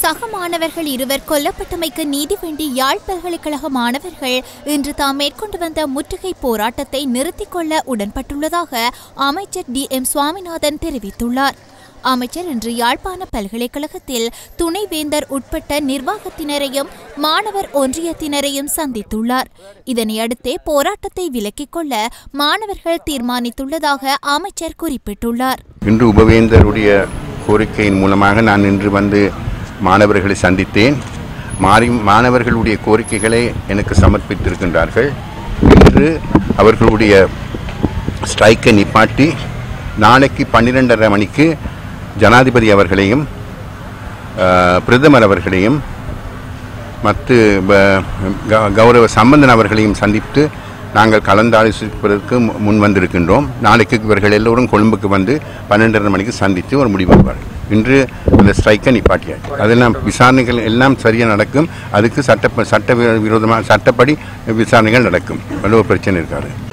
சக மாணவர்கள் இருவர் கொல்லப்பட்டமைக்கு நீதி வேண்டி யாழ் பல்கலைக்கழக மாணவர்கள் இன்று தாம் மேற்கொண்டு வந்த முற்றுகை போராட்டத்தை நிறுத்திக் கொள்ள உடன்பட்டுள்ளதாக அமைச்சர் டி எம் சுவாமிநாதன் தெரிவித்துள்ளார் அமைச்சர் இன்று யாழ்ப்பாண பல்கலைக்கழகத்தில் துணைவேந்தர் உட்பட்ட நிர்வாகத்தினரையும் மாணவர் ஒன்றியத்தினரையும் சந்தித்துள்ளார் இதனை அடுத்தே போராட்டத்தை விலக்கிக் கொள்ள மாணவர்கள் தீர்மானித்துள்ளதாக அமைச்சர் குறிப்பிட்டுள்ளார் இன்று உபவேந்தருடைய கோரிக்கையின் மூலமாக நான் இன்று வந்து மாணவர்களை சந்தித்தேன் மாறி மாணவர்களுடைய கோரிக்கைகளை எனக்கு சமர்ப்பித்திருக்கின்றார்கள் இன்று அவர்களுடைய ஸ்ட்ரைக்கை நிப்பாட்டி நாளைக்கு பன்னிரெண்டரை மணிக்கு ஜனாதிபதி அவர்களையும் அஹ், பிரதமர் அவர்களையும் மற்ற ப- க- கௌரவ சம்பந்தன் அவர்களையும் சந்தித்து நாங்கள் கலந்தாலோசிப்பதற்கு மு- முன் வந்திருக்கின்றோம் நாளைக்கு இவர்கள் எல்லோரும் கொழும்புக்கு வந்து பன்னெண்டரை மணிக்கு சந்தித்து ஒரு முடிவு வருவார்கள் இன்று அந்த ஸ்ட்ரைக்கை நிப்பாட்டியாச்சு அதெல்லாம் விசாரணைகள் எல்லாம் சரியாக நடக்கும் அதுக்கு சட்ட சட்ட விரோதமாக சட்டப்படி விசாரணைகள் நடக்கும் அதில் ஒரு பிரச்சனை இருக்காது